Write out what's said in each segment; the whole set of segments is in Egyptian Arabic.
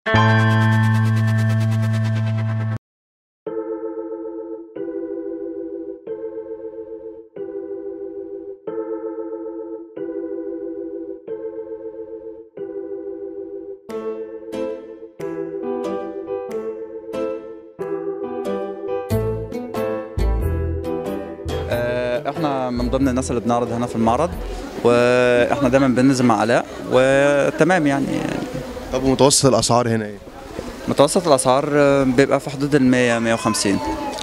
آه، احنا من ضمن الناس اللي بنعرض هنا في المعرض واحنا دايما بننزل مع علاء وتمام يعني طب ومتوسط الاسعار هنا ايه؟ متوسط الاسعار آه، بيبقى في حدود ال 100 150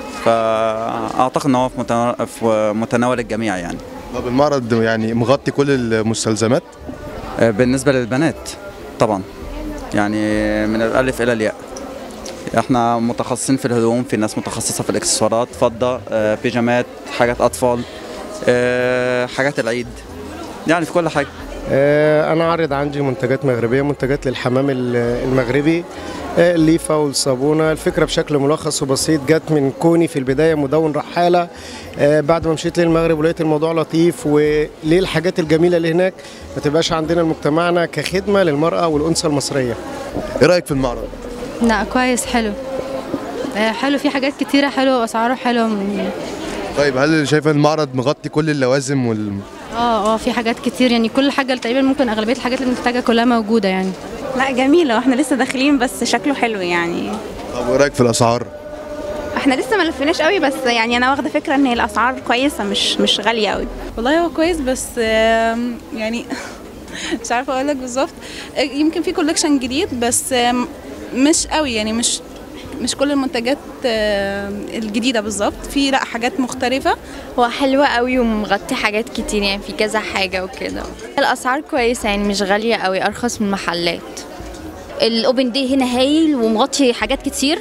فاعتقد ان هو في متنا- في متناول الجميع يعني طب المعرض يعني مغطي كل المستلزمات آه، بالنسبه للبنات طبعا يعني من الالف الى الياء احنا متخصصين في الهدوم في ناس متخصصه في الاكسسوارات فضه آه، بيجامات حاجات اطفال آه، حاجات العيد يعني في كل حاجه آه، أنا عارض عندي منتجات مغربية منتجات للحمام ال- المغربي آه، الليفة والصابونة الفكرة بشكل ملخص وبسيط جت من كوني في البداية مدون رحالة آه، بعد ما مشيت للمغرب ولقيت الموضوع لطيف وليه الحاجات الجميلة اللي هناك ما تبقاش عندنا مجتمعنا كخدمة للمرأة والأنثى المصرية ايه رايك في المعرض؟ لا كويس حلو آه، حلو في حاجات كتيرة حلوة وأسعاره حلوة طيب هل شايف المعرض مغطي كل اللوازم وال اه اه في حاجات كتير يعني كل حاجة تقريبا ممكن أغلبية الحاجات اللي محتاجة كلها موجودة يعني لا جميلة واحنا لسه داخلين بس شكله حلو يعني طب وايه رايك في الاسعار؟ احنا لسه ما لفيناش قوي بس يعني انا واخده فكره ان هي الاسعار كويسه مش مش غاليه قوي والله هو كويس بس آم، يعني مش عارفه اقول لك بالظبط آه، يمكن في كولكشن جديد بس آم، مش قوي يعني مش مش كل المنتجات آم، الجديده بالظبط في لا حاجات مختلفه هو حلو قوي ومغطي حاجات كتير يعني في كذا حاجة وكده الأسعار كويسة يعني مش غالية قوي أرخص من المحلات الاوبن دي هنا هايل ومغطي حاجات كتير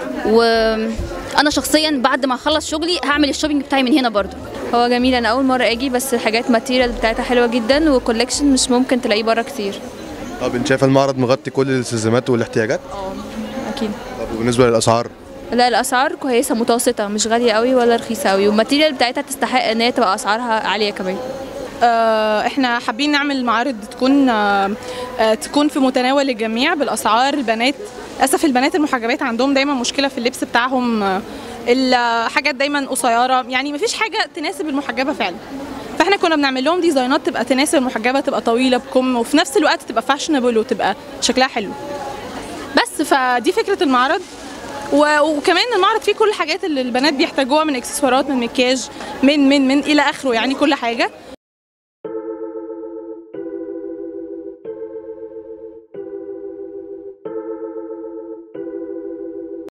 وانا شخصيا بعد ما اخلص شغلي هعمل الشوبينج بتاعي من هنا برضو هو جميل أنا أول مرة أجي بس الحاجات ماتيريال بتاعتها حلوة جدا وكولكشن مش ممكن تلاقيه بره كتير طب انت شايف المعرض مغطي كل الاستلزامات والاحتياجات؟ أكيد طب وبالنسبه للاسعار؟ لا الأسعار كويسة متوسطة مش غالية قوي ولا رخيصة قوي والماتيريال بتاعتها تستحق إن هي تبقى أسعارها عالية كمان آه، احنا حابين نعمل معارض تكون آه، آه، تكون في متناول الجميع بالاسعار البنات للاسف البنات المحجبات عندهم دايما مشكله في اللبس بتاعهم آه، الحاجات دايما قصيره يعني مفيش حاجه تناسب المحجبه فعلا فاحنا كنا بنعمل لهم ديزاينات تبقى تناسب المحجبه تبقى طويله بكم وفي نفس الوقت تبقى فاشنبل وتبقى شكلها حلو بس فدي فكره المعرض و- وكمان المعرض فيه كل الحاجات اللي البنات بيحتاجوها من اكسسوارات من مكياج من من من الى اخره يعني كل حاجه